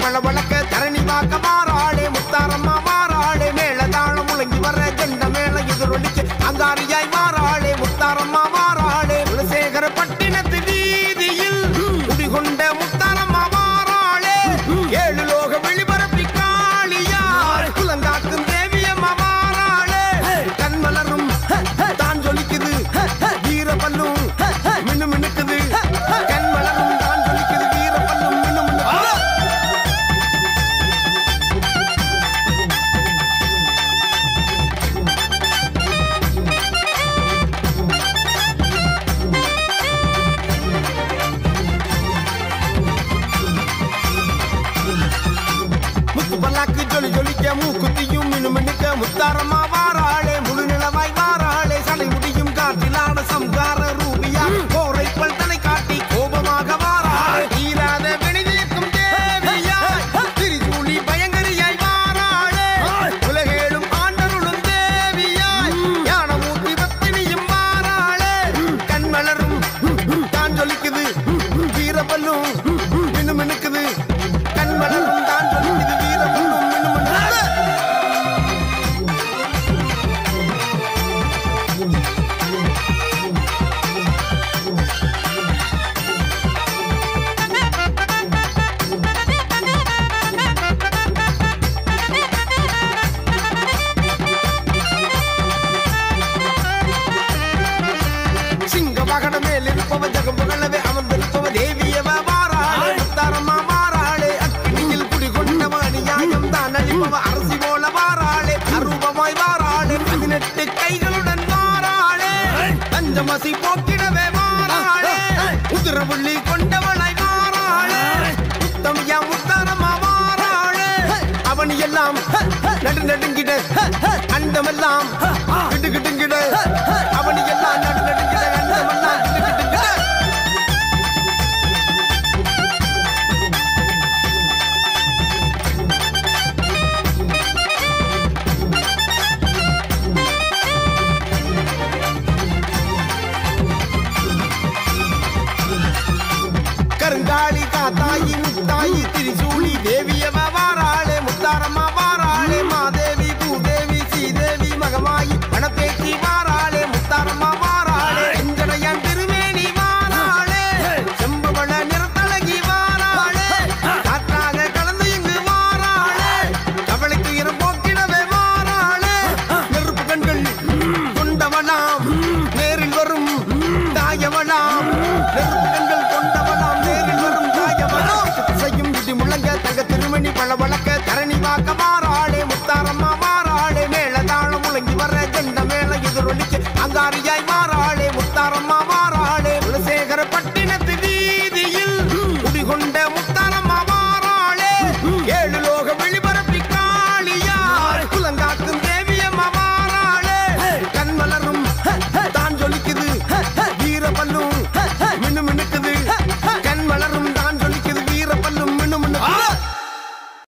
பழ வழக்க தரணி வாக்க மாறாளே முத்தாரம்மா மாறாளே மேல தாளம் முழங்கி வர ஜெண்ட மேல எதிரொலிக்க அங்காரியாய் மாறாளே முத்தாரம்மா மாறாளே குலசேகர பட்டினத்து வீதியில் குடிகொண்ட முத்தாரம்மா மாறாளே ஏழு லோக வெளிபரப்பி காளியார் குலங்காக்கும் தேவியம்மா மாறாளே கண்மலரும் தான் ஜொலிக்குது வீரப்பல்லும் மினு மினுக்குது கண்மலரும் தான் ஜொலிக்குது வீரப்பல்லும் மினு மினுக்குது முத்து பல்லாக்கு ஜொலி ஜொலிக்க மூக்குத்தியும் மினு மினுக்க முத்தாரமா வாராளே முழு நிலவாய் வாராளே சடை முடியும் காற்றிலான சம்கார ரூபியா கோரை பல்தனை காட்டி கோபமாக வாராளே தீராத வெளிதீர்க்கும் தேவியாய் திரிசூலி பயங்கரியாய் வாராளே உலகேழும் ஆண்டருளும் தேவியாய் ஞானமூர்த்தி பத்தினியும் வாராளே கண்மலரும் தான் ஜொலிக்குது வீரப்பல்லும் மினு மினுக்குது கண்மலரும் தான் ஜொலிக்குது வீரப்பல்லும் மினு மினுக்குது சிங்க வாகன மேல் இருப்பவ ஜகம் புகழவே அமர்ந்திருப்பவ தேவியவ வாராளே முத்தாரம்மா வாராளே அக்கினியில் குடிகொண்டவ அநியாயம் தான் அழிப்பவ அரசி போல வாராளே அரூபமாய் வாராளே பதினெட்டு கைகளுடன் வாராளே பஞ்சமசி போக்கிடவே வாராளே உதிரவுள்ளி கொண்டவளாய் வாராளே உத்தமியா முத்தாரம்மா வாராளே அவனி எல்லாம் நடு நடுங்கிட அண்டமெல்லாம் கிட்டு கிட்டுங்கிட அவனி எல்லாம் நடு நடுங்கிட அண்டமெல்லாம் கிட்டு கிட்டுங்கிட கருங்காளி காத்தாயி முத்தாயி திரிசூலி தேவியவ வாராளே முத்தாரம்மா வாராளே மாதேவி பூதேவி ஸ்ரீதேவி மகமாயி மணப்பேச்சி வாராளே முத்தாரம்மா வாராளே எஞ்சனையன் திருமேனி வாராளே செம்பவள நிறத்தழகி வாராளே காற்றாக கலந்து இங்கு வாராளே கவலைக்கு இரம் போக்கிடவே வாராளே நெருப்பு கண்கள் கொண்டவனாம் நேரில் வரும் தாயவனாம் நெருப்பு கண்கள் கொண்டவனாம் நேரில் வரும் தாயவனாம் செய்யும் இடி முழங்க தங்க திருமணி பழ வழக்க தரணி வாக்க மாறாளே முத்தாரம்மா மாறாளே மேல தாளம் முழங்கி வர ஜெண்ட மேல எதிரொலிக்க அங்காரியாய் மாறாளே